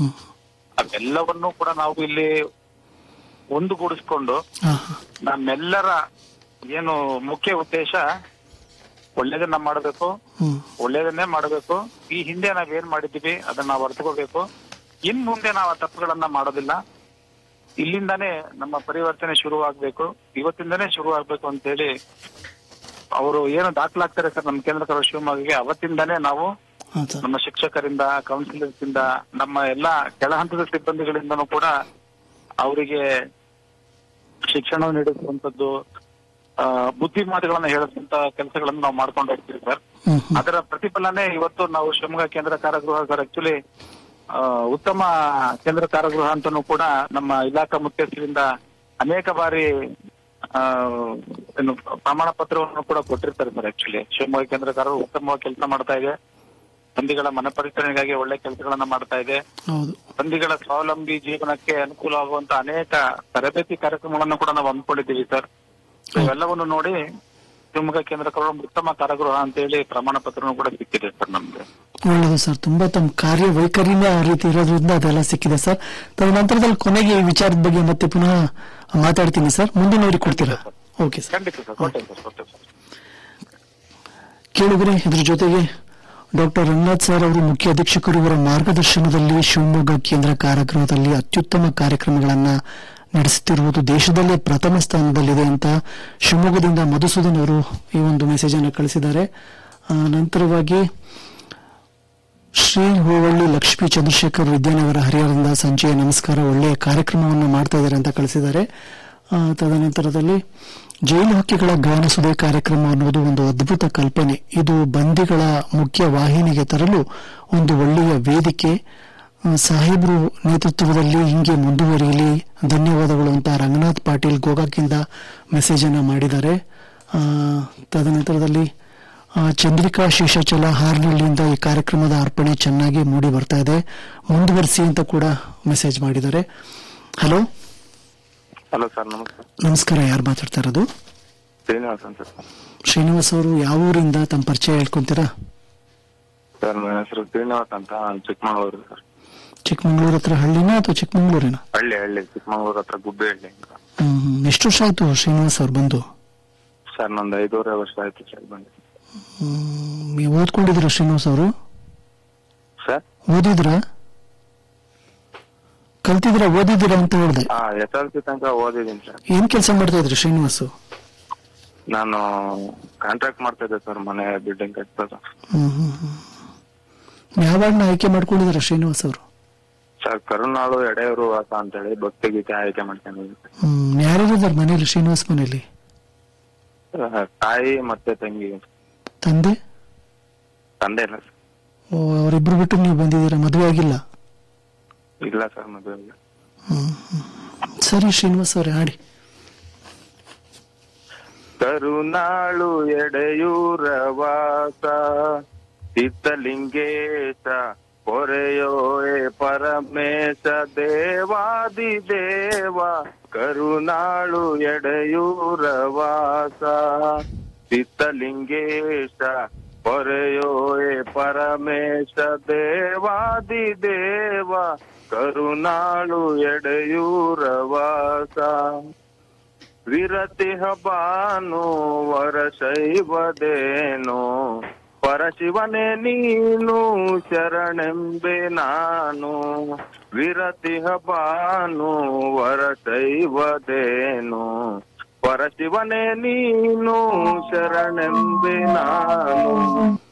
ಹ್ಮ್ ಅವೆಲ್ಲವನ್ನೂ ಕೂಡ ನಾವು ಇಲ್ಲಿ ಒಂದುಗೂಡಿಸ್ಕೊಂಡು ಹಾ ಹಾ ನಮ್ಮೆಲ್ಲರ ಏನು ಮುಖ್ಯ ಉದ್ದೇಶ ಒಳ್ಳೇದನ್ನ ಮಾಡಬೇಕು ಹ್ಮ್ ಒಳ್ಳೇದನ್ನೇ ಮಾಡಬೇಕು ಈ ಹಿಂದೆ ನಾವ್ ಏನ್ ಮಾಡಿದೀವಿ ಅದನ್ನ ನಾವು ಅರ್ಥಕೋಬೇಕು ಇನ್ ಮುಂದೆ ನಾವು ಆ ತಪ್ಪುಗಳನ್ನ ಮಾಡೋದಿಲ್ಲ ಇಲ್ಲಿಂದಾನೇ ನಮ್ಮ ಪರಿವರ್ತನೆ ಶುರುವಾಗ್ಬೇಕು ಇವತ್ತಿಂದಾನೇ ಶುರು ಆಗ್ಬೇಕು ಅಂತ ಹೇಳಿ ಅವರು ಏನು ದಾಖಲಾಗ್ತಾರೆ ಸರ್ ನಮ್ಮ ಕೇಂದ್ರ ಕರ ಶಿವಮೊಗ್ಗಗೆ ಅವತ್ತಿಂದಾನೇ ನಾವು ಹಾ ಸರ್ ನಮ್ಮ ಶಿಕ್ಷಕರಿಂದ ಕೌನ್ಸಿಲರ್ಸ್ ಇಂದ ನಮ್ಮ ಎಲ್ಲಾ ಕೆಳ ಹಂತದ ಸಿಬ್ಬಂದಿಗಳಿಂದನೂ ಕೂಡ ಅವರಿಗೆ ಶಿಕ್ಷಣ ನೀಡಿಸುವಂತದ್ದು ಆ, ಬುದ್ಧಿ ಮಾತುಗಳನ್ನ ಹೇಳಿಸುವಂತ ಕೆಲಸಗಳನ್ನು ನಾವು ಮಾಡ್ಕೊಂಡು ಹೋಗ್ತೀವಿ ಸರ್ ಹ್ಮ್ ಹ್ಮ್ ಅದರ ಪ್ರತಿಫಲನೆ ಇವತ್ತು ನಾವು ಶಿವಮೊಗ್ಗ ಕೇಂದ್ರ ಕಾರಾಗೃಹ ಸರ್ ಆಕ್ಚುಲಿ ಉತ್ತಮ ಕೇಂದ್ರ ಕಾರಾಗೃಹ ಅಂತಾನೂ ಕೂಡ ನಮ್ಮ ಇಲಾಖಾ ಮುಖ್ಯಸ್ಥರಿಂದ ಅನೇಕ ಬಾರಿ ಆ, ಏನು ಪ್ರಮಾಣ ಪತ್ರವನ್ನು ಕೂಡ ಕೊಟ್ಟಿರ್ತಾರೆ ಸರ್ ಆಕ್ಚುಲಿ ಶಿವಮೊಗ್ಗ ಕೇಂದ್ರ ಕಾರಾಗೃಹ ಉತ್ತಮವಾಗಿ ಕೆಲಸ ಮಾಡ್ತಾ ಇದೆ ಬಂದಿಗಳ ಮನಪರಿಚರಣೆಗಾಗಿ ಒಳ್ಳೆ ಕೆಲಸಗಳನ್ನ ಮಾಡ್ತಾ ಇದೆ ಹೌದು ಬಂದಿಗಳ ಸ್ವಾವಲಂಬಿ ಜೀವನಕ್ಕೆ ಅನುಕೂಲ ಆಗುವಂತ ಅನೇಕ ತರಬೇತಿ ಕಾರ್ಯಕ್ರಮಗಳನ್ನು ಕೂಡ ನಾವು ಹಮ್ಮಿಕೊಂಡಿದ್ದೀವಿ ಸರ್ ಇವೆಲ್ಲವನ್ನು ನೋಡಿ ಶಿವಮೊಗ್ಗ ಕೇಂದ್ರ ಕಾರಾಗೃಹ ಉತ್ತಮ ಕಾರಾಗೃಹ ಅಂತ ಹೇಳಿ ಪ್ರಮಾಣ ಪತ್ರನೂ ಕೂಡ ಸಿಕ್ಕಿದೆ ಸರ್ ನಮ್ಗೆ ಒಳ್ಳೆಯದು ಸರ್ ತುಂಬಾ ತಮ್ಮ ಕಾರ್ಯ ವೈಖರಿನೇ ಆ ರೀತಿ ಇರೋದ್ರಿಂದ ಅದೆಲ್ಲ ಸಿಕ್ಕಿದೆ ಸರ್ ತದನಂತರದಲ್ಲಿ ಕೊನೆಗೆ ಈ ವಿಚಾರದ ಬಗ್ಗೆ ಮತ್ತೆ ಪುನಃ ಮಾತಾಡ್ತೀನಿ ಸರ್ ಮುಂದಿನವರಿಗೆ ಕೊಡ್ತೀರಾ ಓಕೆ ಸರ್ ಖಂಡಿತ ಸರ್ ಕೊಟ್ಟೆ ಸರ್ ಕೊಟ್ಟೆ ಸರ್ ಕೇಳಿದ್ರೆ ಇದ್ರ ಜೊತೆಗೆ ಡಾಕ್ಟರ್ ರಂಗನಾಥ್ ಸರ್ ಅವರು ಮುಖ್ಯ ಅಧೀಕ್ಷಕರು ಇವರ ಮಾರ್ಗದರ್ಶನದಲ್ಲಿ ಶಿವಮೊಗ್ಗ ಕೇಂದ್ರ ಕಾರಾಗೃಹದಲ್ಲಿ ಅತ್ಯುತ್ತಮ ಕಾರ್ಯಕ್ರಮಗಳನ್ನ ನಡೆಸುತ್ತಿರುವುದು ದೇಶದಲ್ಲೇ ಪ್ರಥಮ ಸ್ಥಾನದಲ್ಲಿದೆ ಅಂತ ಶಿವಮೊಗ್ಗದಿಂದ ಮಧುಸೂದನ್ ಅವರು ಈ ಒಂದು ಮೆಸೇಜ್ ಅನ್ನು ಕಳಿಸಿದ್ದಾರೆ ಆ, ನಂತರವಾಗಿ ಶ್ರೀ ಹೋವಳ್ಳಿ ಲಕ್ಷ್ಮೀ ಚಂದ್ರಶೇಖರ್ ವಿದ್ಯಾನಗರ ಹರಿಹರದಿಂದ ಸಂಜೆಯ ನಮಸ್ಕಾರ ಒಳ್ಳೆಯ ಕಾರ್ಯಕ್ರಮವನ್ನು ಮಾಡ್ತಾ ಇದ್ದಾರೆ ಅಂತ ಕಳಿಸಿದ್ದಾರೆ ಆ, ತದನಂತರದಲ್ಲಿ ಜೈಲು ಹಕ್ಕಿಗಳ ಗಾನಸುದೆ ಕಾರ್ಯಕ್ರಮ ಅನ್ನೋದು ಒಂದು ಅದ್ಭುತ ಕಲ್ಪನೆ ಇದು ಬಂದಿಗಳ ಮುಖ್ಯ ವಾಹಿನಿಗೆ ತರಲು ಒಂದು ಒಳ್ಳೆಯ ವೇದಿಕೆ ಆ, ಸಾಹೇಬ್ರು ನೇತೃತ್ವದಲ್ಲಿ ಹಿಂಗೆ ಮುಂದುವರಿಯಲಿ ಧನ್ಯವಾದಗಳು ಅಂತ ರಂಗನಾಥ್ ಪಾಟೀಲ್ ಗೋಕಾಕ್ಕಿಂದ ಮೆಸೇಜ್ ಅನ್ನ ಮಾಡಿದ್ದಾರೆ ಆ, ತದನಂತರದಲ್ಲಿ ಆ, ಚಂದ್ರಿಕಾ ಶೇಷಾಚಲ ಹಾರ್ನಹಳ್ಳಿಯಿಂದ ಈ ಕಾರ್ಯಕ್ರಮದ ಅರ್ಪಣೆ ಚೆನ್ನಾಗಿ ಮೂಡಿ ಬರ್ತಾ ಇದೆ ಮುಂದುವರಿಸಿ ಅಂತ ಕೂಡ ಮೆಸೇಜ್ ಮಾಡಿದ್ದಾರೆ ಹಲೋ ಹಲೋ ಸರ್ ನಮಸ್ಕಾರ ನಮಸ್ಕಾರ ಯಾರು ಮಾತಾಡ್ತಾ ಇರೋದು ಶ್ರೀನಿವಾಸ್ ಅಂತ ಸರ್ ಶ್ರೀನಿವಾಸ್ ಅವರು ಯಾವ ಊರಿಂದ ತಮ್ಮ ಪರಿಚಯ ಹೇಳ್ಕೊಂತೀರಾ ಸರ್ ನನ್ನ ಹೆಸರು ಶ್ರೀನಿವಾಸ್ ಅಂತ ನಾನು ಚಿಕ್ಕಮಗಳೂರು ಸರ್ ಚಿಕ್ಕಮಂಗ್ಳೂರ್ ಹತ್ರ ಹಳ್ಳಿನ ಅಥವಾ ಚಿಕ್ಕಮಂಗ್ಳೂರಿನ ಹಳ್ಳಿ ಹಳ್ಳಿ ಚಿಕ್ಕಮಗಳೂರು ಹತ್ರ ಗುಬ್ಬೆ ಹಳ್ಳಿ ಅಂತ ಹ್ಮ್ ಎಷ್ಟು ವರ್ಷ ಆಯ್ತು ಶ್ರೀನಿವಾಸ್ ಅವ್ರು ಬಂದು ಸರ್ ನಂದು ಐದೂವರೆ ವರ್ಷ ಆಯ್ತು ಸರ್ ಬಂದು ಹ್ಮ್, ನೀವು ಓದ್ಕೊಂಡಿದ್ರ ಶ್ರೀನಿವಾಸ್ ಅವರು ಸರ್ ಓದಿದ್ರ ಕಲ್ತಿದ್ರ ಓದಿದಿರ ಅಂತ ಹೇಳ್ದೆ ಹಾ ಎಸ್ ಎಲ್ ಸಿ ತನಕ ಓದಿದ್ದೀನಿ ಸರ್ ಏನ್ ಕೆಲಸ ಮಾಡ್ತಾ ಇದ್ರಿ ಶ್ರೀನಿವಾಸ್ ನಾನು ಕಾಂಟ್ರಾಕ್ಟ್ ಮಾಡ್ತಾ ಇದ್ದೆ ಸರ್ ಮನೆ ಬಿಲ್ಡಿಂಗ್ ಕಟ್ಟೋದು ಹ್ಮ್ ಹ್ಮ್ ಹ್ಮ್. ಯಾವಾಗ್ನ ಆಯ್ಕೆ ಮಾಡ್ಕೊಂಡಿದ್ರ ಶ್ರೀನಿವಾಸ್ ಅವರು ಸರ್ ಕರುನಾಳು ಎಡೆಯೂರು ವಾಸ ಅಂತೇಳಿ ಭಕ್ತಿ ಗೀತೆ ಆಯ್ಕೆ ಮಾಡ್ಕೊಂಡಿದ್ದೀನಿ ಹ್ಮ್ ಯಾರ್ಯಾರಿದ್ದಾರೆ ಮನೇಲಿ ಶ್ರೀನಿವಾಸ್ ಮನೇಲಿ ಸರ್. ತಾಯಿ ಮತ್ತೆ ತಂಗಿ ತಂದೆ ತಂದೆ ಇಲ್ಲ ಸರ್ ಓ, ಅವರಿಬ್ರು ಬಿಟ್ಟು ನೀವು ಬಂದಿದ್ದೀರಾ ಮದುವೆ ಆಗಿಲ್ಲ ಇಲ್ಲ ಸರ್ ಮದುವೆ ಇಲ್ಲ ಹ್ಮ್ ಹ್ಮ್. ಸರಿ ಶ್ರೀನಿವಾಸ್ ಅವರೇ ಹಾಡಿ ಕರುನಾಳು ಎಡೆಯೂರ ವಾಸ ಚಿತ್ತಲಿಂಗೇಶ ಪೊರೆಯೋಯೆ ಪರಮೇಶ ದೇವಾದಿ ದೇವ ಕರುನಾಳು ಎಡೆಯೂರ ವಾಸ ಚಿತ್ತಲಿಂಗೇಶ ಪೊರೆಯೋಯೆ ಪರಮೇಶ ದೇವಾದಿ ದೇವ ಕರುನಾಳು ಎಡೆಯೂರ ವಾಸ ವಿರತಿಹ ಬಾನು ವರ ಶೈವದೇನು ಪರಶಿವನೇ ನೀನು ಶರಣೆಂಬೆ ನಾನು ವಿರತಿಹ ಬಾನು ವರ ಶೈವದೇನು ಪರಶಿವನೇ ನೀನು ಶರಣೆಂಬೆ ನಾನು